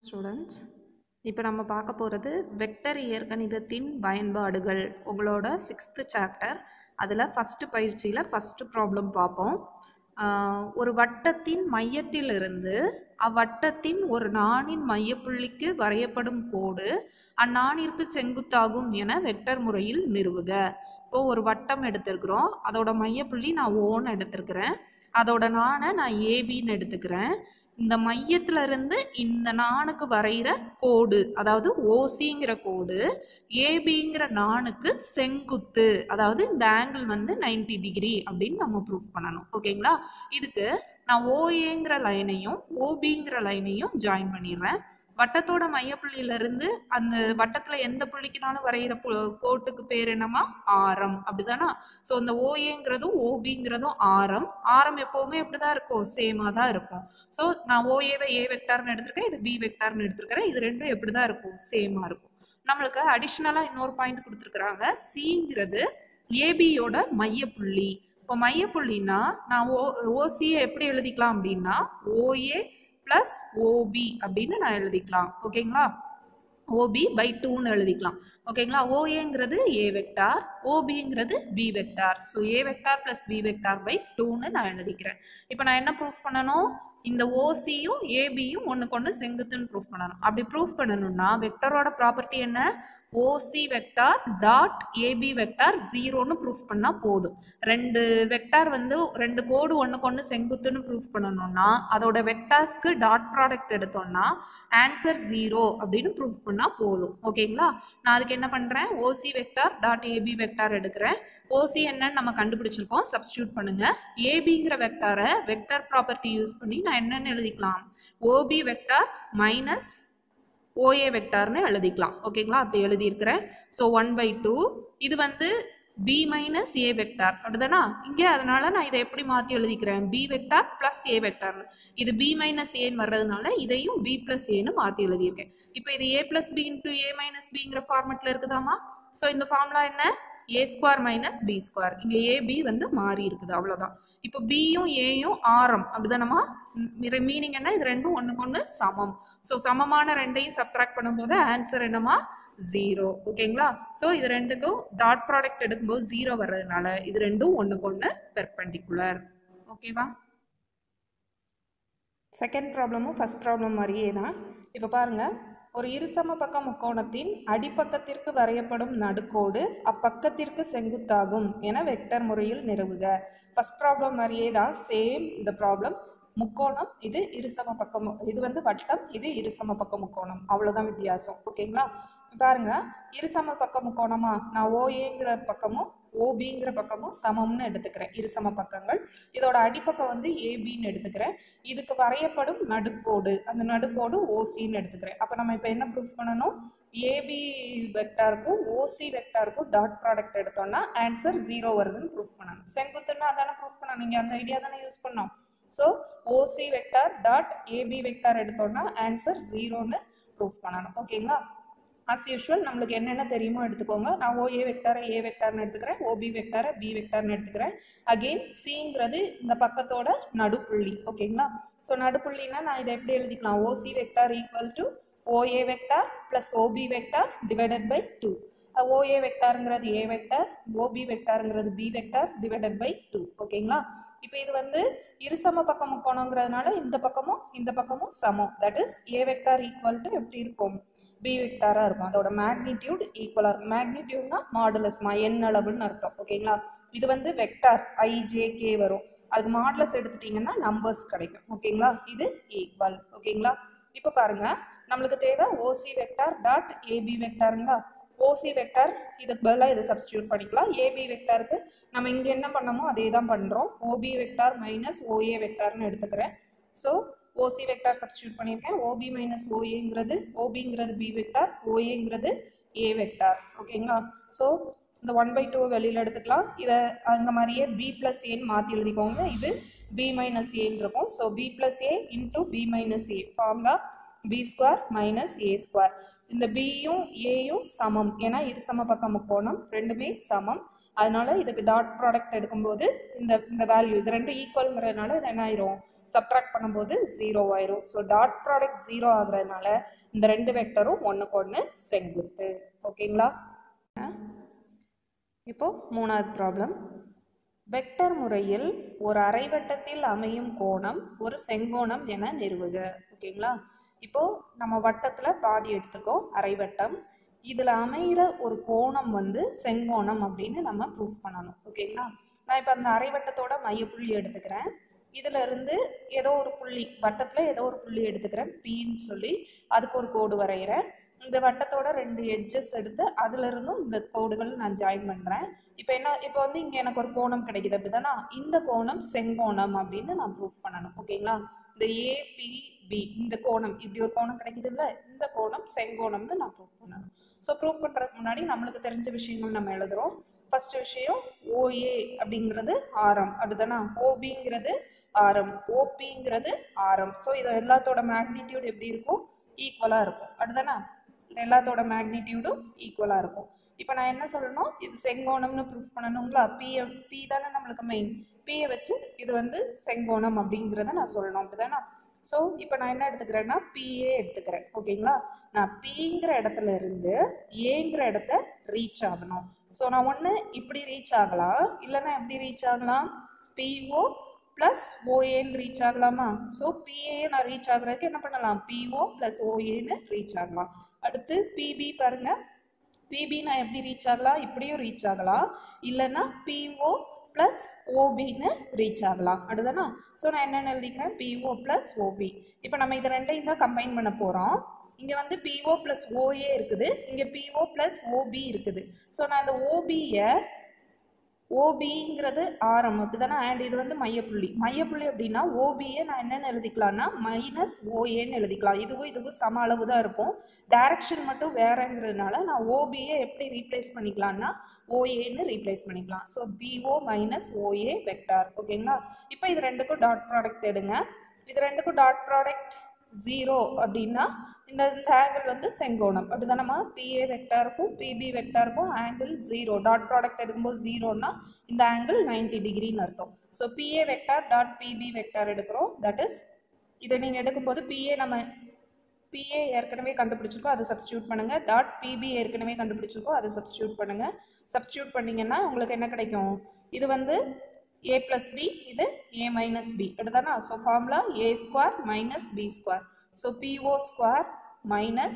students இப்போ நம்ம பார்க்க போகிறது வெக்டர் இயற்கணிதத்தின் பயன்பாடுகள் உங்களோட சிக்ஸ்த்து சாப்டர் அதில் ஃபஸ்ட்டு பயிற்சியில் ஃபஸ்ட்டு ப்ராப்ளம் பார்ப்போம் ஆஹ் ஒரு வட்டத்தின் மையத்திலிருந்து அவ்வட்டத்தின் ஒரு நாணின் மையப்புள்ளிக்கு வரையப்படும் கோடு அந்நாணிற்கு செங்குத்தாகும் என வெக்டர் முறையில் நிறுவுக இப்போ ஒரு வட்டம் எடுத்திருக்கிறோம் அதோட மையப்புள்ளி நான் ஓன்னு எடுத்திருக்கிறேன் அதோட நாணை நான் ஏபின்னு எடுத்துக்கிறேன் இந்த மையத்துல இருந்து இந்த நாணுக்கு வரைகிற கோடு அதாவது ஓசிங்கிற கோடு ஏபிங்கிற நாணுக்கு செங்குத்து அதாவது இந்த ஆங்கிள் வந்து 90 டிகிரி அப்படின்னு நம்ம ப்ரூவ் பண்ணணும் ஓகேங்களா இதுக்கு நான் ஓஏங்கிற லைனையும் ஓபிங்கிற லைனையும் ஜாயின் பண்ணிடுறேன் வட்டத்தோட மையப்புள்ளியில இருந்து அந்த வட்டத்துல எந்த புள்ளிக்குனாலும் வரைகிற பு- கோட்டுக்கு பேர் என்னமா ஆரம் அப்படிதானா ஸோ இந்த ஓஏங்கிறதும் ஓபிங்கிறதும் ஆரம் ஆரம் எப்பவுமே எப்படிதான் இருக்கும் சேமா தான் இருக்கும் ஸோ நான் ஓஏவை ஏ வெக்டார்னு எடுத்திருக்கேன் இது பி வெக்டார்னு எடுத்திருக்கிறேன் இது ரெண்டும் எப்படி தான் இருக்கும் சேமா இருக்கும் நம்மளுக்கு அடிஷ்னலாக இன்னொரு பாயிண்ட் கொடுத்துருக்குறாங்க சிங்கிறது ஏபியோட மையப்புள்ளி இப்போ மையப்புள்ளினா நான் ஓ ஓசியை எப்படி எழுதிக்கலாம் அப்படின்னா ஓஏ ப்ளஸ் ஓபி அப்படின்னு நான் எழுதிக்கலாம் ஓகேங்களா ஓபி பை டூன்னு எழுதிக்கலாம் ஓகேங்களா ஓஏங்கிறது ஏ வெக்டார் ஓபிங்கிறது B vector so A vector plus B vector by டூன்னு நான் எழுதிக்கிறேன் இப்போ நான் என்ன ப்ரூஃப் பண்ணணும் இந்த ஓசியும் ஏபியும் ஒன்றுக்கு ஒன்று செங்குத்துன்னு ப்ரூஃப் பண்ணணும் அப்படி ப்ரூஃப் பண்ணணும்னா வெக்டரோட ப்ராப்பர்ட்டி என்ன OC vector dot AB vector ஜீரோன்னு ப்ரூஃப் பண்ணால் போதும் ரெண்டு வெக்டார் வந்து ரெண்டு கோடு ஒன்றுக்கு ஒன்று செங்குத்துன்னு ப்ரூஃப் பண்ணணும்னா அதோட வெக்டார்ஸ்க்கு டாட் ப்ராடக்ட் எடுத்தோம்னா ஆன்சர் ஜீரோ அப்படின்னு ப்ரூஃப் பண்ணால் போதும் ஓகேங்களா நான் அதுக்கு என்ன பண்ணுறேன் OC vector dot AB vector எடுக்கிறேன் ஓசி என்னன்னு நம்ம கண்டுபிடிச்சிருக்கோம் சப்ஸ்டியூட் பண்ணுங்க ஏபிங்கிற வெக்டாரை வெக்டார் ப்ராப்பர்ட்டி யூஸ் பண்ணி நான் என்னன்னு எழுதிக்கலாம் ஓபி வெக்டார் மைனஸ் ஓஏ வெக்டார்னு எழுதிக்கலாம் ஓகேங்களா அப்படி எழுதியிருக்கிறேன் ஸோ ஒன் பை டூ இது வந்து பி மைனஸ் ஏ வெக்டார் அப்படிதானா இங்கே அதனால நான் இதை எப்படி மாற்றி எழுதிக்கிறேன் பி வெக்டார் ப்ளஸ் ஏ வெக்டார்னு இது பி மைனஸ் ஏன்னு வர்றதுனால இதையும் பி ப்ளஸ் ஏன்னு மாற்றி எழுதியிருக்கேன் இப்போ இது A plus B into A minus பிங்கிற ஃபார்மெட்டில் இருக்குதாமா ஸோ இந்த ஃபார்முலா என்ன A square minus B square இங்கே ஏபி வந்து மாறி இருக்குது அவ்வளோதான் இப்போ பியும் ஏயும் ஆரம் அப்படிதானமா மீனிங் என்ன இது ரெண்டும் ஒன்றுக்கு ஒன்று சமம் ஸோ சமமான ரெண்டையும் சப்ட்ராக்ட் பண்ணும்போது ஆன்சர் என்னமா ஜீரோ ஓகேங்களா ஸோ இது ரெண்டுக்கும் டாட் ப்ராடக்ட் எடுக்கும்போது ஜீரோ வர்றதுனால இது ரெண்டும் ஒன்றுக்கு ஒன்று பெர்பெண்டிகுலர் ஓகேவா செகண்ட் ப்ராப்ளமும் ஃபர்ஸ்ட் ப்ராப்ளம் மாதிரியே தான் இப்போ பாருங்க ஒரு இருசம பக்க முக்கோணத்தின் அடிப்பக்கத்திற்கு வரையப்படும் நடுக்கோடு அப்பக்கத்திற்கு செங்குத்தாகும் என வெக்டர் முறையில் நிறுவுக ஃபர்ஸ்ட் ப்ராப்ளம் மாதிரியே தான் சேம் இந்த ப்ராப்ளம் முக்கோணம் இது இருசம பக்கம் இது வந்து வட்டம் இது இருசம பக்க முக்கோணம் அவ்வளோதான் வித்தியாசம் ஓகேங்களா பாருங்க இருசம பக்க முக்கோணமா நான் ஓஏங்கிற பக்கமும் ஓபிங்கிற பக்கமும் சமம்னு எடுத்துக்கிறேன் இருசம பக்கங்கள் இதோட அடிப்பக்கம் வந்து ஏபின்னு எடுத்துக்கிறேன் இதுக்கு வரையப்படும் நடுக்கோடு அந்த நடுக்கோடு ஓசின்னு எடுத்துக்கிறேன் அப்போ நம்ம இப்போ என்ன ப்ரூஃப் பண்ணணும் ஏபி வெக்டாருக்கும் ஓசி வெக்டாருக்கும் டாட் ப்ராடக்ட் எடுத்தோம்னா ஆன்சர் ஜீரோ வருதுன்னு ப்ரூஃப் பண்ணணும் செங்குத்துன்னா அதானே ப்ரூஃப் பண்ணணும் நீங்கள் அந்த ஐடியா தானே யூஸ் பண்ணோம் so OC vector dot AB vector எடுத்தோம்னா ஆன்சர் ஜீரோன்னு ப்ரூஃப் பண்ணணும் ஓகேங்களா அஸ் யூஷுவல் நம்மளுக்கு என்னென்ன தெரியுமோ எடுத்துக்கோங்க நான் ஓஏ வெக்டாரை ஏ வெக்டார்னு எடுத்துக்கிறேன் ஓபி வெக்டாரை பி வெக்டார்னு எடுத்துக்கிறேன் அகெயின் சிங்கிறது இந்த பக்கத்தோட நடுப்புள்ளி ஓகேங்களா ஸோ நடுப்புள்ளினா நான் இதை எப்படி எழுதிக்கலாம் OC vector equal to OA vector plus OB vector divided by two OA வெக்டாருங்கிறது ஏ வெக்டார் ஓபி வெக்டாருங்கிறது B vector divided by two ஓகேங்களா இப்போ இது வந்து இருசம பக்கம் முக்கோணங்கிறதுனால இந்த பக்கமும் இந்த பக்கமும் சமம் that is A vector equal to எப்படி இருக்கும் பி வெக்டாராக இருக்கும் அதோட மேக்னிடியூட் ஈக்குவலாக இருக்கும் மேக்னிடியூட்னா மாடுலஸ்மா எண் அளவுன்னு அர்த்தம் ஓகேங்களா இது வந்து வெக்டார் ஐஜேகே வரும் அதுக்கு மாடுலஸ் எடுத்துட்டீங்கன்னா நம்பர்ஸ் கிடைக்கும் ஓகேங்களா இது ஈக்குவல் ஓகேங்களா இப்போ பாருங்க நம்மளுக்கு தேவை ஓசி வெக்டார் டாட் ஏபி வெக்டாருங்களா ஓசி வெக்டார் இதுக்கு பதிலாக இதை சப்ஸ்டியூட் பண்ணிக்கலாம் ஏபி வெக்டாருக்கு நம்ம இங்கே என்ன பண்ணமோ அதே தான் பண்ணுறோம் ஓபி வெக்டார் மைனஸ் ஓஏ வெக்டார்னு எடுத்துக்கிறேன் ஸோ ஓசி வெக்டார் சப்ஸ்டியூட் பண்ணியிருக்கேன் ஓபி மைனஸ் ஓஏங்கிறது ஓபிங்கிறது பி வெக்டார் ஓஏங்கிறது ஏ வெக்டார் ஓகேங்களா ஸோ இந்த ஒன் பை டூ வெளியில் எடுத்துக்கலாம் இதை அந்த மாதிரியே பி ப்ளஸ் ஏன்னு மாற்றி எழுதிக்கோங்க இது பி மைனஸ் ஏன்னு இருக்கும் so B plus A into B minus A formula B square minus A square இந்த பியும் ஏயும் சமம் ஏன்னா இது சம பக்க முக்கோணம் ரெண்டுமே சமம் அதனால இதுக்கு டாட் ப்ராடக்ட் எடுக்கும்போது இந்த இந்த வேல்யூ இது ரெண்டும் ஈக்குவல்ங்கிறதுனால இது என்ன ஆயிரும் சப்ட்ராக்ட் பண்ணும்போது ஜீரோ ஆயிரும் ஸோ டாட் ப்ராடக்ட் ஜீரோ ஆகுறதுனால இந்த ரெண்டு வெக்டரும் ஒன்றுக்கு ஒன்று செங்குத்து ஓகேங்களா இப்போ மூணாவது ப்ராப்ளம் வெக்டர் முறையில் ஒரு அரைவட்டத்தில் அமையும் கோணம் ஒரு செங்கோணம் என நிறுவுக ஓகேங்களா இப்போ நம்ம வட்டத்துல பாதி எடுத்துக்கோம் அரைவட்டம் இதுல அமைகிற ஒரு கோணம் வந்து செங்கோணம் அப்படின்னு நம்ம ப்ரூவ் பண்ணணும் ஓகேங்களா நான் இப்போ அந்த அரைவட்டத்தோட மையப்புள்ளி எடுத்துக்கிறேன் இதுல இருந்து ஏதோ ஒரு புள்ளி வட்டத்துல ஏதோ ஒரு புள்ளி எடுத்துக்கிறேன் பின்னு சொல்லி அதுக்கு ஒரு கோடு வரைகிறேன் இந்த வட்டத்தோட ரெண்டு எட்ஜஸ் எடுத்து அதுல இருந்தும் இந்த கோடுகள் நான் ஜாயின் பண்றேன் இப்போ என்ன இப்போ வந்து இங்க எனக்கு ஒரு கோணம் கிடைக்குது அப்படிதானா இந்த கோணம் செங்கோணம் அப்படின்னு நான் ப்ரூவ் பண்ணணும் ஓகேங்களா இந்த ஏபிபி இந்த கோணம் இப்படி ஒரு கோணம் கிடைக்குது இல்ல இந்த கோணம் செங்கோணம்னு நான் ப்ரூவ் பண்ணணும் ஸோ ப்ரூவ் பண்றதுக்கு முன்னாடி நம்மளுக்கு தெரிஞ்ச விஷயங்கள் நம்ம எழுதுறோம் ஃபர்ஸ்ட் விஷயம் ஓஏ அப்படிங்கிறது ஆரம் அப்படிதானா ஓபிங்கிறது ஆரம் ஓபிங்கிறது ஆரம் ஸோ இது எல்லாத்தோட மேக்னிடியூட் எப்படி இருக்கும் ஈக்குவலாக இருக்கும் அப்படிதானா இது எல்லாத்தோட மேக்னிடியூடும் ஈக்குவலாக இருக்கும் இப்போ நான் என்ன சொல்லணும் இது செங்கோணம்னு ப்ரூஃப் பண்ணணுங்களா பி பி தானே நம்மளுக்கு மெயின் பியை வச்சு இது வந்து செங்கோணம் அப்படிங்கிறத நான் சொல்லணும் அப்படிதானா ஸோ இப்போ நான் என்ன எடுத்துக்கிறேன்னா பிஏ எடுத்துக்கிறேன் ஓகேங்களா நான் பிங்கிற இடத்துல இருந்து ஏங்கிற இடத்த ரீச் ஆகணும் ஸோ நான் ஒன்று இப்படி ரீச் ஆகலாம் இல்லைன்னா எப்படி ரீச் ஆகலாம் பிஓ ப்ளஸ் ஓஏன்னு ரீச் ஆகலாமா ஸோ பிஏ நான் ரீச் ஆகுறதுக்கு என்ன பண்ணலாம் பிஓ ப்ளஸ் ஓஏன்னு ரீச் ஆகலாம் அடுத்து பிபி பாருங்க பிபி நான் எப்படி ரீச் ஆகலாம் இப்படியும் ரீச் ஆகலாம் இல்லைன்னா பிஓ ப்ளஸ் ஓபின்னு ரீச் ஆகலாம் அடுதானா ஸோ நான் என்னென்னு எழுதிக்கிறேன் பிஓ ப்ளஸ் ஓபி இப்போ நம்ம இது ரெண்டையும் தான் கம்பைன் பண்ண போகிறோம் இங்கே வந்து பிஓ ப்ளஸ் ஓஏ இருக்குது இங்கே பிஓ ப்ளஸ் ஓபி இருக்குது ஸோ நான் இந்த ஓபியை ஓபிங்கிறது ஆரம் அப்படிதானே அண்ட் இது வந்து மையப்புள்ளி மையப்புள்ளி அப்படின்னா ஓபியை நான் என்னென்னு எழுதிக்கலாம்னா மைனஸ் ஓஏன்னு எழுதிக்கலாம் இதுவும் இதுவும் சம அளவு தான் இருக்கும் டைரக்ஷன் மட்டும் வேறங்கிறதுனால நான் ஓபியை எப்படி ரீப்ளேஸ் பண்ணிக்கலாம்னா ஓஏன்னு ரீப்ளேஸ் பண்ணிக்கலாம் so BO minus OA vector ஓகேங்களா இப்போ இது ரெண்டுக்கும் டாட் ப்ராடக்ட் எடுங்க இது ரெண்டுக்கும் டாட் ப்ராடக்ட் ஜீரோ அப்படின்னா இந்த இந்த ஆங்கிள் வந்து செங்கோணம் அப்படிதானம்மா பிஏ வெக்டாருக்கும் பிபி வெக்டாருக்கும் ஆங்கிள் ஜீரோ டாட் ப்ராடக்ட் எடுக்கும்போது ஜீரோனா இந்த ஆங்கிள் நைன்டி டிகிரின்னு அர்த்தம் so BA vector dot BB vector எடுக்கிறோம் தட் இஸ் இதை நீங்கள் எடுக்கும்போது பிஏ நம்ம பிஏ ஏற்கனவே கண்டுபிடிச்சிருக்கோம் அதை சப்ஸ்டியூட் பண்ணுங்க டாட் பிபி ஏற்கனவே கண்டுபிடிச்சிருக்கோம் அதை சப்ஸ்டியூட் பண்ணுங்க சப்ஸ்டியூட் பண்ணீங்கன்னா உங்களுக்கு என்ன கிடைக்கும் இது வந்து ஏ ப்ளஸ் பி இது ஏ மைனஸ் பி எடுத்தானா so formula A square minus B square so BO square minus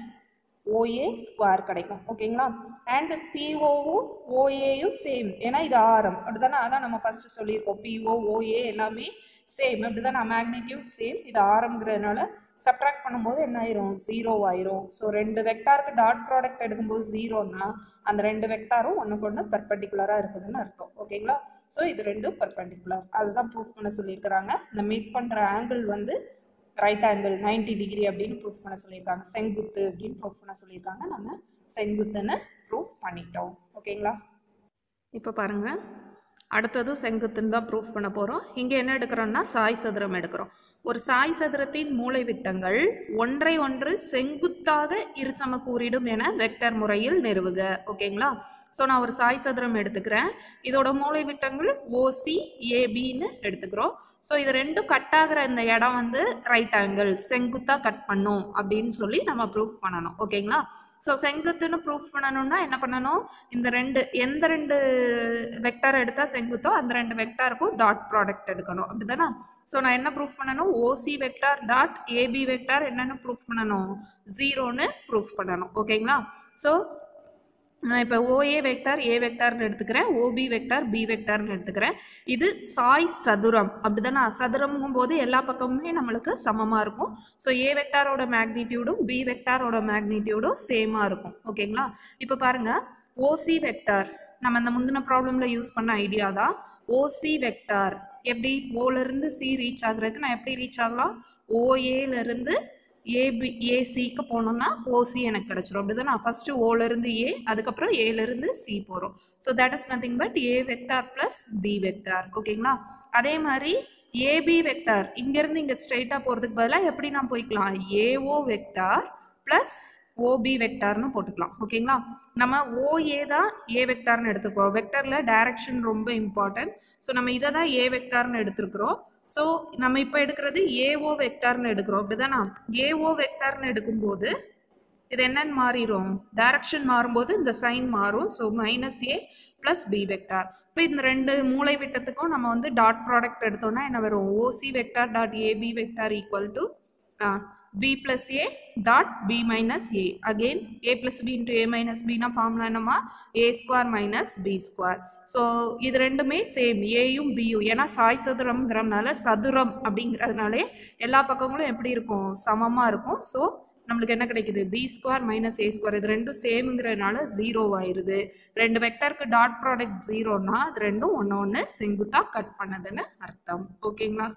OA square கிடைக்கும் ஓகேங்களா அண்ட் பிஓவும் ஓஏயும் சேம் ஏன்னா இது ஆரம் அப்படிதானே அதான் நம்ம ஃபர்ஸ்ட் சொல்லியிருக்கோம் பிஓ ஓஏ எல்லாமே சேம் அப்படிதானே மேக்னிடியூட் சேம் இது ஆரம்ங்கிறதுனால சப்ட்ராக்ட் பண்ணும்போது என்ன ஆயிரும் ஜீரோ ஆயிரும் ஸோ ரெண்டு வெக்டாருக்கு டாட் ப்ராடக்ட் எடுக்கும்போது ஜீரோனா அந்த ரெண்டு வெக்டாரும் ஒன்றுக்கு ஒன்று பெர்பெண்டிகுலராக இருக்குதுன்னு அர்த்தம் ஓகேங்களா ஸோ இது ரெண்டும் பெர்பெண்டிகுலர் அதுதான் ப்ரூஃப் பண்ண சொல்லியிருக்கிறாங்க இந்த மேக் பண்ணுற ஆங்கிள் வந்து ரைட் ஆங்கிள் 90 டிகிரி அப்படின்னு ப்ரூஃப் பண்ண சொல்லியிருக்காங்க செங்குத்து அப்படின்னு ப்ரூஃப் பண்ண சொல்லியிருக்காங்க நம்ம செங்குத்துன்னு ப்ரூஃப் பண்ணிட்டோம் ஓகேங்களா இப்போ பாருங்க அடுத்ததும் செங்குத்துன்னு தான் ப்ரூஃப் பண்ண போகிறோம் இங்கே என்ன எடுக்கிறோம்னா சாய் சதுரம் எடுக்கிறோம் ஒரு சாய் சதுரத்தின் மூலை விட்டங்கள் ஒன்றை ஒன்று செங்குத்தாக இருசம கூறிடும் என வெக்டர் முறையில் நிறுவுக ஓகேங்களா ஸோ நான் ஒரு சாய் சதுரம் எடுத்துக்கிறேன் இதோட மூலை விட்டங்கள் ஓசி ஏபின்னு எடுத்துக்கிறோம் ஸோ இது ரெண்டும் கட் ஆகிற இந்த இடம் வந்து ரைட் ஆங்கிள் செங்குத்தாக கட் பண்ணும் அப்படின்னு சொல்லி நம்ம ப்ரூஃப் பண்ணணும் ஓகேங்களா ஸோ செங்குத்துன்னு ப்ரூஃப் பண்ணணும்னா என்ன பண்ணணும் இந்த ரெண்டு எந்த ரெண்டு வெக்டார் எடுத்தால் செங்குத்தோ அந்த ரெண்டு வெக்டாருக்கும் டாட் ப்ராடக்ட் எடுக்கணும் அப்படிதானே ஸோ நான் என்ன ப்ரூஃப் பண்ணணும் OC vector dot AB vector என்னென்னு ப்ரூஃப் பண்ணணும் ஜீரோன்னு ப்ரூஃப் பண்ணணும் ஓகேங்களா ஸோ நான் இப்போ ஓஏ வெக்டார் ஏ வெக்டார்னு எடுத்துக்கிறேன் ஓபி வெக்டார் பி வெக்டார்னு எடுத்துக்கிறேன் இது சாய் சதுரம் அப்படிதானே சதுரம்ங்கும் போது எல்லா பக்கமுமே நம்மளுக்கு சமமாக இருக்கும் ஸோ ஏ வெக்டாரோட மேக்னிடியூடும் பி வெக்டாரோட மேக்னிடியூடும் சேமாக இருக்கும் ஓகேங்களா இப்போ பாருங்க ஓசி வெக்டார் நம்ம இந்த முந்தின ப்ராப்ளமில் யூஸ் பண்ண ஐடியா தான் ஓசி வெக்டார் எப்படி ஓலேருந்து சி ரீச் ஆகுறதுக்கு நான் எப்படி ரீச் ஆகலாம் ஓஏலேருந்து ஏபி ஏசிக்கு போனோம்னா ஓசி எனக்கு கிடச்சிரும் அப்படி தான் நான் ஃபஸ்ட்டு ஓலேருந்து ஏ அதுக்கப்புறம் ஏலேருந்து சி போகிறோம் so that is nothing but A vector plus B vector ஓகேங்களா அதே மாதிரி ஏபி வெக்டார் இங்கேருந்து இங்கே ஸ்ட்ரைட்டாக போகிறதுக்கு பதிலாக எப்படி நான் போய்க்கலாம் ஏஓ வெக்டார் ப்ளஸ் ஓபி வெக்டார்னு போட்டுக்கலாம் ஓகேங்களா நம்ம ஓஏ தான் ஏ வெக்டார்னு எடுத்துக்கிறோம் வெக்டரில் டைரக்ஷன் ரொம்ப இம்பார்ட்டன்ட் ஸோ நம்ம இதை தான் ஏ வெக்டார்னு எடுத்துருக்குறோம் ஸோ நம்ம இப்போ எடுக்கிறது ஏஓ வெக்டார்னு எடுக்கிறோம் அப்படிதானா ஏஓ வெக்டார்னு எடுக்கும்போது இது என்னன்னு மாறிடும் டைரக்ஷன் மாறும்போது இந்த சைன் மாறும் so minus A plus B vector இப்போ இந்த ரெண்டு மூளை விட்டத்துக்கும் நம்ம வந்து டாட் ப்ராடக்ட் எடுத்தோம்னா என்ன வரும் OC vector dot AB vector equal to B plus A dot B minus A again A plus B into A minus பினா ஃபார்முலா என்னமா A square minus B square so இது ரெண்டுமே சேம் ஏயும் பியும் ஏன்னா சாய் சதுரம்ங்கிறதுனால சதுரம் அப்படிங்கிறதுனாலே எல்லா பக்கங்களும் எப்படி இருக்கும் சமமாக இருக்கும் ஸோ நம்மளுக்கு என்ன கிடைக்குது B square minus A square இது ரெண்டும் சேமுங்கிறதுனால ஜீரோ ஆயிருது ரெண்டு வெக்டருக்கு டாட் ப்ராடக்ட் ஜீரோனா அது ரெண்டும் ஒன்று ஒன்று செங்குத்தா கட் பண்ணதுன்னு அர்த்தம் ஓகேங்களா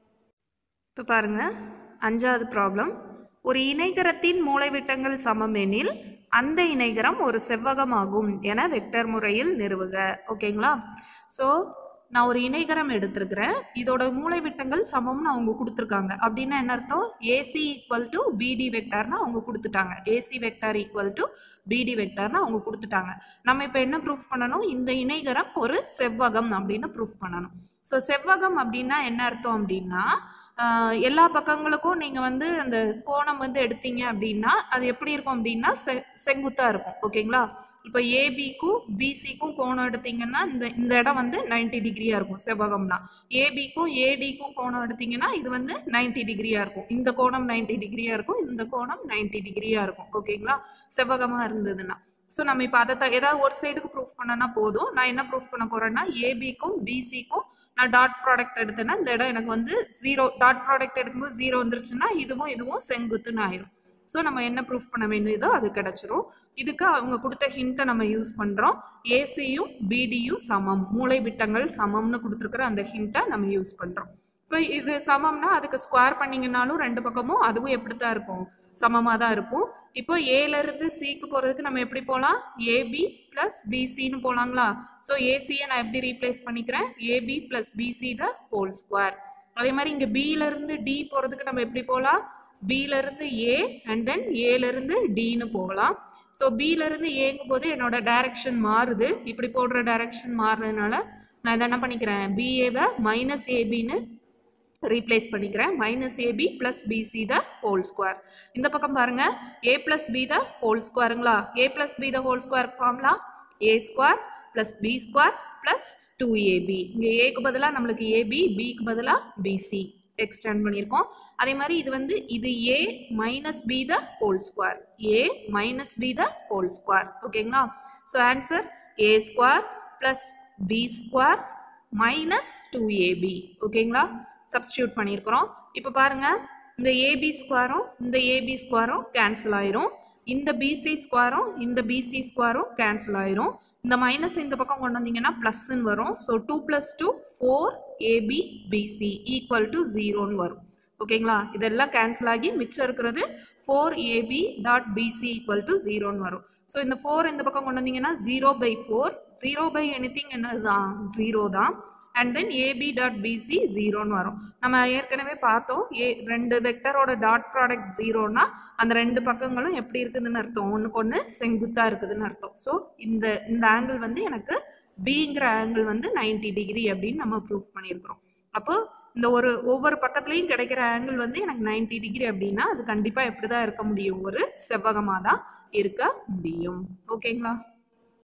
இப்போ பாருங்க அஞ்சாவது ப்ராப்ளம் ஒரு இணைகரத்தின் மூலைவிட்டங்கள் சமம் எனில் அந்த இணைகரம் ஒரு செவ்வகமாகும் என வெக்டர் முறையில் நிறுவுக ஓகேங்களா ஸோ நான் ஒரு இணைகரம் எடுத்திருக்கிறேன் இதோட மூலைவிட்டங்கள் சமம்னு அவங்க கொடுத்துருக்காங்க அப்படின்னா என்ன அர்த்தம் ஏசி ஈக்குவல் டு பிடி வெக்டார்னு அவங்க கொடுத்துட்டாங்க ஏசி வெக்டார் ஈக்குவல் டு பிடி வெக்டார்னு அவங்க கொடுத்துட்டாங்க நம்ம இப்போ என்ன ப்ரூஃப் பண்ணணும் இந்த இணைகரம் ஒரு செவ்வகம் அப்படின்னு ப்ரூஃப் பண்ணணும் ஸோ செவ்வகம் அப்படின்னா என்ன அர்த்தம் அப்படின்னா ஆஹ் எல்லா பக்கங்களுக்கும் நீங்கள் வந்து அந்த கோணம் வந்து எடுத்தீங்க அப்படின்னா அது எப்படி இருக்கும் அப்படின்னா செ செங்குத்தாக இருக்கும் ஓகேங்களா இப்போ ஏபிக்கும் பிசிக்கும் கோணம் எடுத்தீங்கன்னா இந்த இந்த இடம் வந்து 90 டிகிரியாக இருக்கும் செவ்வகம்னா ஏபிக்கும் ஏடிக்கும் கோணம் எடுத்தீங்கன்னா இது வந்து 90 டிகிரியாக இருக்கும் இந்த கோணம் 90 டிகிரியாக இருக்கும் இந்த கோணம் 90 டிகிரியாக இருக்கும் ஓகேங்களா செவ்வகமாக இருந்ததுன்னா ஸோ நம்ம இப்போ அதை த- ஏதாவது ஒரு சைடுக்கு ப்ரூஃப் பண்ணனா போதும் நான் என்ன ப்ரூஃப் பண்ண போறேன்னா ஏபிக்கும் பிசிக்கும் நான் டாட் ப்ராடக்ட் எடுத்தேன்னா இந்த இடம் எனக்கு வந்து ஜீரோ டாட் ப்ராடக்ட் எடுக்கும்போது ஜீரோ வந்துருச்சுன்னா இதுவும் இதுவும் செங்குத்துன்னு ஆயிரும் ஸோ நம்ம என்ன ப்ரூஃப் பண்ண வேண்டியதோ அது கிடைச்சிரும் இதுக்கு அவங்க கொடுத்த ஹிண்ட்டை நம்ம யூஸ் பண்ணுறோம் ஏசியும் பிடியும் சமம் மூளை விட்டங்கள் சமம்னு கொடுத்துருக்குற அந்த ஹிண்ட்டை நம்ம யூஸ் பண்ணுறோம் இப்போ இது சமம்னா அதுக்கு ஸ்கொயர் பண்ணீங்கன்னாலும் ரெண்டு பக்கமும் அதுவும் எப்படி தான் இருக்கும் சமமாக தான் இருக்கும் இப்போ ஏல இருந்து சிக்கு போகிறதுக்கு நம்ம எப்படி போகலாம் ஏபி ப்ளஸ் பிசின்னு போகலாங்களா ஸோ ஏசியை நான் எப்படி ரீப்ளேஸ் பண்ணிக்கிறேன் AB plus BC the whole square அதே மாதிரி இங்கே பில இருந்து டி போகிறதுக்கு நம்ம எப்படி போகலாம் பில இருந்து ஏ அண்ட் தென் ஏல இருந்து டின்னு போகலாம் ஸோ பில இருந்து ஏங்கும் போது என்னோட டைரக்ஷன் மாறுது இப்படி போடுற டைரக்ஷன் மாறுறதுனால நான் இதை என்ன பண்ணிக்கிறேன் பிஏவை மைனஸ் ஏபின்னு ரீப்ளேஸ் பண்ணிக்கிறேன் minus AB plus BC the whole square இந்த பக்கம் பாருங்க A plus B the whole ஸ்கொயருங்களா A plus B the whole square ஃபார்ம்லாம் A square plus B square plus two AB இங்கே ஏக்கு பதிலாக நம்மளுக்கு ஏபி பிக்கு பதிலாக பிசி எக்ஸ்டெண்ட் பண்ணியிருக்கோம் அதே மாதிரி இது வந்து இது A minus B the whole square A minus B the whole square ஓகேங்களா so answer A square plus B square minus two AB ஓகேங்களா சப்ஸ்டியூட் பண்ணியிருக்கிறோம் இப்போ பாருங்க இந்த ஏபி ஸ்கொயரும் இந்த ஏபி ஸ்கொயரும் கேன்சல் ஆயிரும் இந்த பிசி ஸ்கொயரும் இந்த பிசி ஸ்கொயரும் கேன்சல் ஆயிரும் இந்த மைனஸ் இந்த பக்கம் கொண்டு வந்தீங்கன்னா ப்ளஸ்ன்னு வரும் so two plus two four AB BC equal to ஜீரோன்னு வரும் ஓகேங்களா இதெல்லாம் கேன்சல் ஆகி மிச்சம் இருக்கிறது four AB dot BC equal to ஜீரோன்னு வரும் ஸோ இந்த ஃபோர் இந்த பக்கம் கொண்டு வந்தீங்கன்னா zero by four zero by anything என்னதுதான் ஜீரோ தான் and then AB dot BC ஜீரோன்னு வரும் நம்ம ஏற்கனவே பார்த்தோம் ஏ ரெண்டு வெக்டரோட டாட் ப்ராடக்ட் ஜீரோனா அந்த ரெண்டு பக்கங்களும் எப்படி இருக்குதுன்னு அர்த்தம் ஒன்றுக்கு ஒன்று செங்குத்தாக இருக்குதுன்னு அர்த்தம் ஸோ இந்த இந்த ஆங்கிள் வந்து எனக்கு பிங்கிற ஆங்கிள் வந்து 90 டிகிரி அப்படின்னு நம்ம ப்ரூவ் பண்ணியிருக்கிறோம் அப்போ இந்த ஒரு ஒவ்வொரு பக்கத்துலையும் கிடைக்கிற ஆங்கிள் வந்து எனக்கு 90 டிகிரி அப்படின்னா அது கண்டிப்பாக எப்படி தான் இருக்க முடியும் ஒரு செவ்வகமாக தான் இருக்க முடியும் ஓகேங்களா